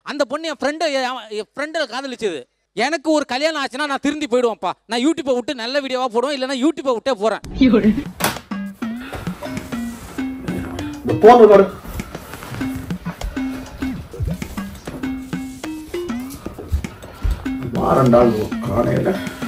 அந்த பொண்ணு என் ஃப்ரெண்டு என் ஃப்ரெண்டை காதலிச்சது எனக்கு ஒரு கல்யாணம் ஆச்சுன்னா நான் திருந்தி போயிடுவேன்ப்பா நான் யூடியூப்பை விட்டு நல்ல வீடியோவா போடுவேன் இல்லைன்னா யூடியூப்பை விட்டே போறேன் இந்த போன் பாரு வாரண்டாள் காணையில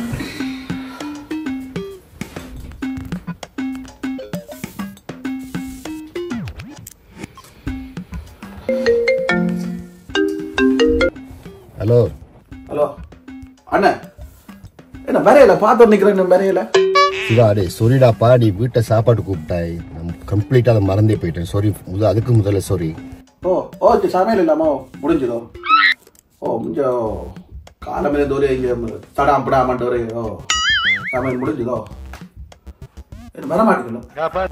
ஹலோ ஹலோ அண்ணன் என்ன வரையில பார்த்து நிக்கிறேன் வரையில சிவா டே சொரிடாப்பா நீ வீட்டை சாப்பாடு கூப்பிட்டாய் நான் கம்ப்ளீட்டாக அதை மறந்தே போயிட்டேன் சாரி முத அதுக்கு முதல்ல சாரி ஓ ஓ இது சமையல் இல்லாமோ முடிஞ்சதோ ஓ முடிஞ்சோ காலமே தோறி இங்க தடாம் படாம தோறி ஓ சமையல் முடிஞ்சதோ என்ன வர மாட்டேங்களோ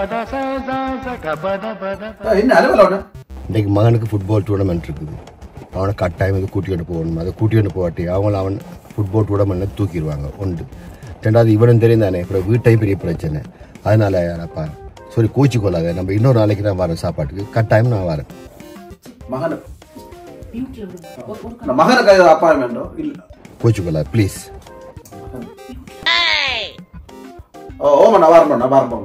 என்ன அலுவல ஒண்ணு இன்றைக்கு மகனுக்கு ஃபுட்பால் டூர்னமெண்ட் இருக்குது அவனை கட்டாயம் இது கூட்டிகிட்டு போகணும் அதை கூட்டிகிட்டு போகாட்டி அவங்கள அவன் ஃபுட்பால் டூர்னமெண்ட்டை தூக்கிடுவாங்க ஒன்று ரெண்டாவது இவனும் தெரியும் தானே அப்புறம் வீட்டையும் பெரிய பிரச்சனை அதனால அப்பா சாரி கோச்சி கொள்ளாத நம்ம இன்னொரு நாளைக்கு நான் வரேன் சாப்பாட்டுக்கு கட்டாயம் நான் வரேன் மகன் நான் மகனுக்கு அப்பா வேண்டாம் இல்ல கோச்சி கொள்ளாத ப்ளீஸ் ஓ ஓமா நான் வரணும் நான் வரணும்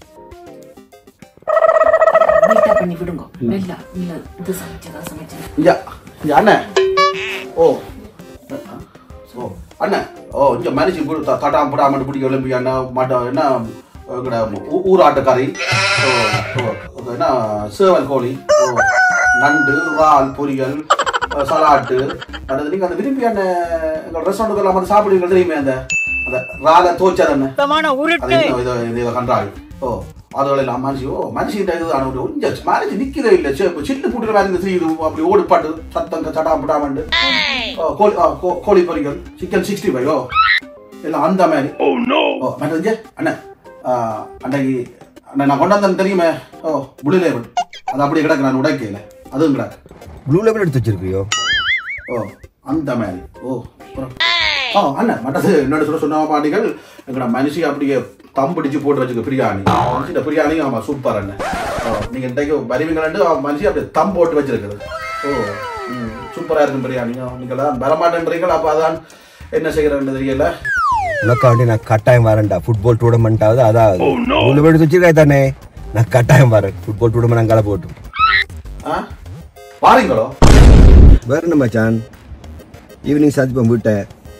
நீட்டா பண்ணி விடுங்க மெல்ல இல்ல இது சமைச்சதா சமைச்சதா இங்க இங்க அண்ணன் ஓ ஓ அண்ணன் ஓ இங்க மனுஷன் கூட த- தட்டாம் புடாமட்டு பிடிக்க விளம்பி அண்ணன் மாட்டோம் என்ன எங்கட ஊ- ஊராட்டுக்கறி ஓ, ஓ, ஓ, என்ன சேவல் கோழி ஓ நண்டு இறால் பொரியல் அஹ், சலாட்டு அடுத்து நீங்க அந்த விரும்பி அண்ணன் எங்க ரெஸ்டாரண்ட்டுக்கு எல்லாம் வந்து சாப்பிடுவீங்க தெரியுமே அந்த அந்த ராலை தோச்சது என்ன அது என்ன இது இது இதை கண்டாள் ஓ அதுகளெல்லாம் மனுஷி ஓ மனுஷிட்ட இது ஆன ஒரு இங்க மனுஷி நிக்கவே இல்லை சே சில்லு புட்டுற மாதிரி இந்த இது அப்படி ஓடி பாட்டு சத்தங்க சடா புடாமண்டு ஓ கோழி ஆ, கோ- கோழி பொரிகள் சிக்கன் சிக்ஸ்டி ஃபைவ் ஓ எல்லாம் அந்த மாதிரி ஓ மற்றது அண்ணன் ஆ, அன்னைக்கு அண்ணன் நான் கொண்டாந்தேன் தெரியுமே ஓ புளி லேபிள் அது அப்படியே கிடக்கு நான் உடைக்கல அதுவும் கிடக்கு ப்ளூ லெவல் எடுத்து வச்சிருக்கியோ ஓ அந்த மாதிரி ஓ அப்புறம் ஓ அண்ணன் மற்றது என்னோட சொல்ல சொன்ன பாட்டிகள் எங்கட மனுஷி அப்படியே தம் பிடிச்சு போட்டு வச்சுக்க பிரியாணி மனுஷிட்ட பிரியாணி ஆமா சூப்பர் அண்ணன் ஓ நீங்க இன்றைக்கு வருவீங்களாண்டு மனுஷி அப்படியே தம் போட்டு வச்சிருக்குது ஓ ம், சூப்பரா இருக்கும் பிரியாணி ஓ, நீங்க எல்லாம் வரமாட்டேன்றீங்களா அப்ப அதான் என்ன செய்யறேன்னு தெரியல உனக்காண்டி நான் கட்டாயம் வரேன்டா ஃபுட்பால் டூர்னமெண்ட் ஆகுது அதாவது ப்ளூ லெவல் எடுத்து வச்சிருக்காய் தானே நான் கட்டாயம் வரேன் ஃபுட்பால் டூர்னமெண்ட் அங்கால போட்டும் ஆ வாரீங்களோ வேற என்ன மச்சான் ஈவினிங் சாத்திப்போம் வீட்டை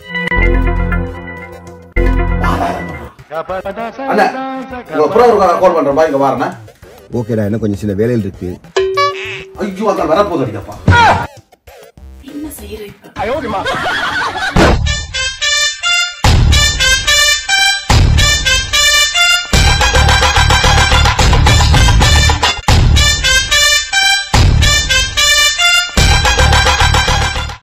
அண்ணன் உங்க அப்புறம் ஒரு கால் பண்றேன் பாருங்க வாரண்ணே ஓகேடா என்ன கொஞ்சம் சில வேலைகள் இருக்கு ஐயோ அதான் வரப்போகுது அடிக்கப்பா என்ன செய்யற இப்ப